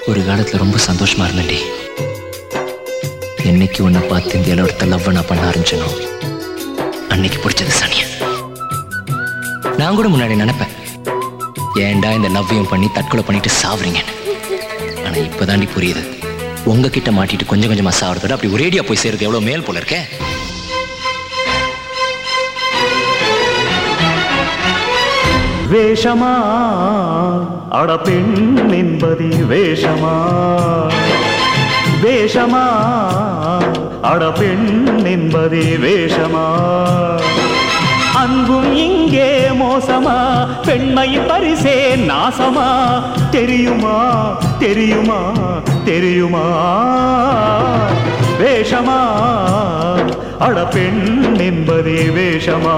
ஒரு காலத்துல ரொம்ப சந்தோஷமா இருந்தேன்டி என்னைக்கு உன்னை பார்த்து இந்த இடத்த லவ் நான் பண்ண ஆரம்பிச்சனோ அன்னைக்கு பிடிச்சது சனிய நான் கூட முன்னாடி நினைப்பேன் ஏன்டா இந்த லவ்வையும் பண்ணி தற்கொலை பண்ணிட்டு சாவுறீங்கன்னு ஆனா இப்பதாண்டி புரியுது உங்ககிட்ட மாட்டிட்டு கொஞ்சம் கொஞ்சமா சாவறதோட அப்படி ஒரேடியா போய் சேர்றது எவ்வளவு மேல் போல இருக்கே வேஷமா அட பெண் என்பதி வேஷமா வேஷமா அட பெண் என்பதி வேஷமா அன்பும் இங்கே மோசமா பெண்மை பரிசே நாசமா தெரியுமா தெரியுமா தெரியுமா வேஷமா அட பெண் என்பதே வேஷமா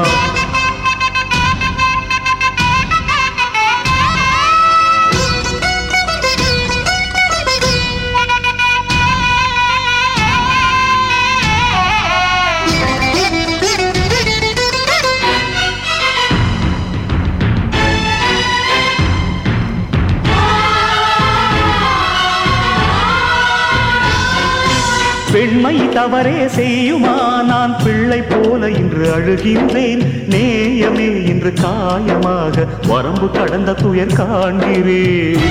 பெண்மை தவறே செய்யுமா நான் பிள்ளை போல இன்று அழுகின்றேன் நேயமே இன்று காயமாக வரம்பு கடந்த துயர் காண்கிறேன்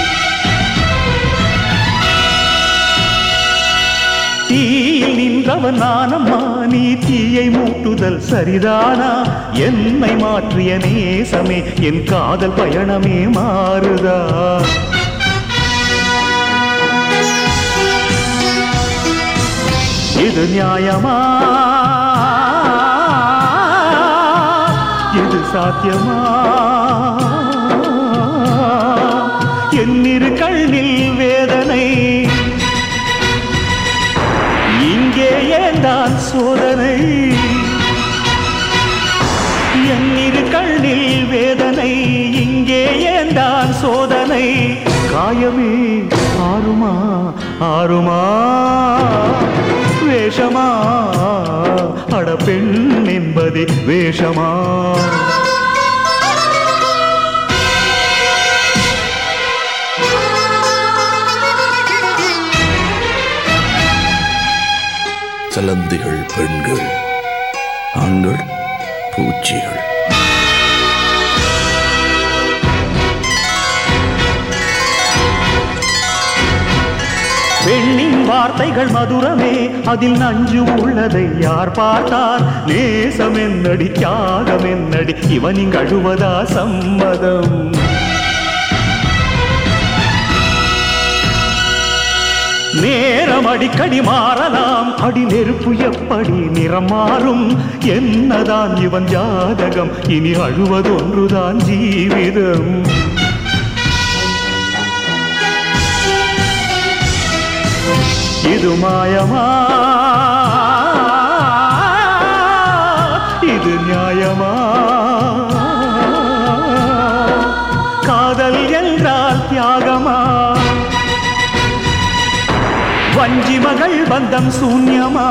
தீயில் நின்றவன் நானம்மா நீ தீயை மூட்டுதல் சரிதானா என்னை மாற்றிய நேசமே என் காதல் பயணமே மாறுதா இது நியாயமா இது சாத்தியமா என்னிரு கண்ணில் வேதனை இங்கே ஏந்தான் சோதனை என்னிரு கண்ணில் வேதனை இங்கே ஏந்தான் சோதனை காயமே ஆறுமா ஆறுமா வேஷமா அட பெண் என்பது வேஷமா சலந்திகள் பெண்கள் ஆண்கள் பூச்சிகள் பெண்ணின் வார்த்தைகள் மதுரமே அதில் நஞ்சு உள்ளதை யார் பார்த்தார் நேசம் என்னடி தியாகம் என்னடி இவனிங் அழுவதா சம்மதம் நேரம் அடிக்கடி மாறலாம் அடி நெருப்பு எப்படி நிறம் மாறும் என்னதான் இவன் ஜாதகம் இனி அழுவது ஒன்றுதான் ஜீவிதம் இது மாயமா இது நியாயமா காதல் என்றால் தியாகமா வஞ்சி மகள் பந்தம் சூன்யமா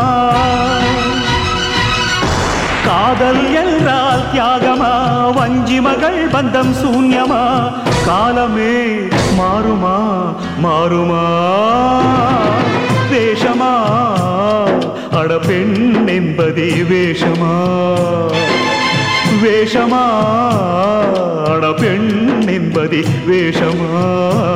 காதல் என்றால் தியாகமா வஞ்சி மகள் பந்தம் சூன்யமா காலமே மாறுமா மாறுமா வேஷமா அட பெண் என்பதே வேஷமா வேஷமா அட பெண் என்பதே வேஷமா